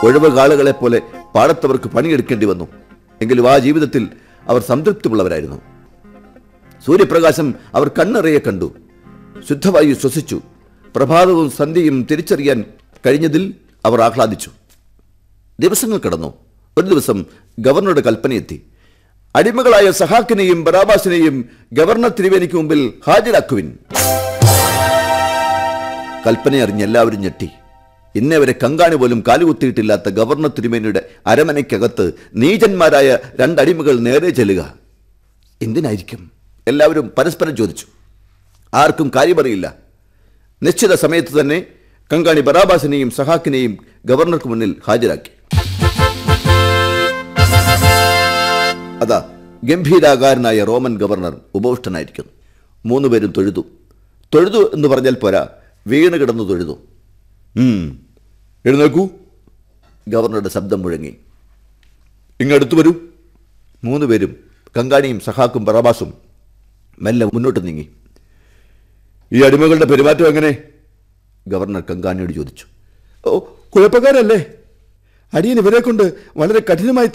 ഉഴവ് കാളുകളെ പോലെ പാടത്തവർക്ക് പണിയെടുക്കേണ്ടി വന്നു എങ്കിലും ആ ജീവിതത്തിൽ അവർ സംതൃപ്തിയുള്ളവരായിരുന്നു സൂര്യപ്രകാശം അവർ കണ്ണിറയെ കണ്ടു ശുദ്ധവായു ശ്വസിച്ചു പ്രഭാതവും സന്ധ്യയും തിരിച്ചറിയാൻ കഴിഞ്ഞതിൽ അവർ ആഹ്ലാദിച്ചു ദിവസങ്ങൾ കടന്നു ഒരു ദിവസം ഗവർണറുടെ കൽപ്പനയെത്തി അടിമകളായ സഹാക്കിനെയും ബറാബാസിനെയും ഗവർണർ തിരുവേനിക്ക് മുമ്പിൽ ഹാജരാക്കുവിൻ കൽപ്പനയറിഞ്ഞ് എല്ലാവരും ഞെട്ടി ഇന്നേ വരെ കങ്കാണി പോലും കാലുകുത്തിയിട്ടില്ലാത്ത ഗവർണർ തിരുമേനിയുടെ അരമനയ്ക്കകത്ത് നീചന്മാരായ രണ്ടടിമകൾ നേരെ ചെല്ലുക എന്തിനായിരിക്കും എല്ലാവരും പരസ്പരം ചോദിച്ചു ആർക്കും കാര്യമറിയില്ല നിശ്ചിത സമയത്ത് തന്നെ കങ്കാണി ബറാബാസിനെയും സഹാക്കിനെയും ഗവർണർക്ക് മുന്നിൽ ഹാജരാക്കി അതാ ഗംഭീരാകാരനായ റോമൻ ഗവർണർ ഉപവിഷ്ടനായിരിക്കുന്നു മൂന്നുപേരും തൊഴുതു തൊഴുതു എന്ന് പറഞ്ഞാൽ പോരാ വീണ് കിടന്നു തൊഴുതു ഉം, എഴുന്നേക്കൂ ഗവർണറുടെ ശബ്ദം മുഴങ്ങി ഇങ്ങടുത്തു വരൂ മൂന്നുപേരും കങ്കാണിയും സഹാക്കും ബറാബാസും മെല്ലെ മുന്നോട്ട് നീങ്ങി ഈ അടിമകളുടെ പെരുമാറ്റം എങ്ങനെ ഗവർണർ കങ്കാണിയോട് ചോദിച്ചു ഓ കുഴപ്പക്കാരല്ലേ അടിയൻ ഇവരെ കൊണ്ട് വളരെ കഠിനമായി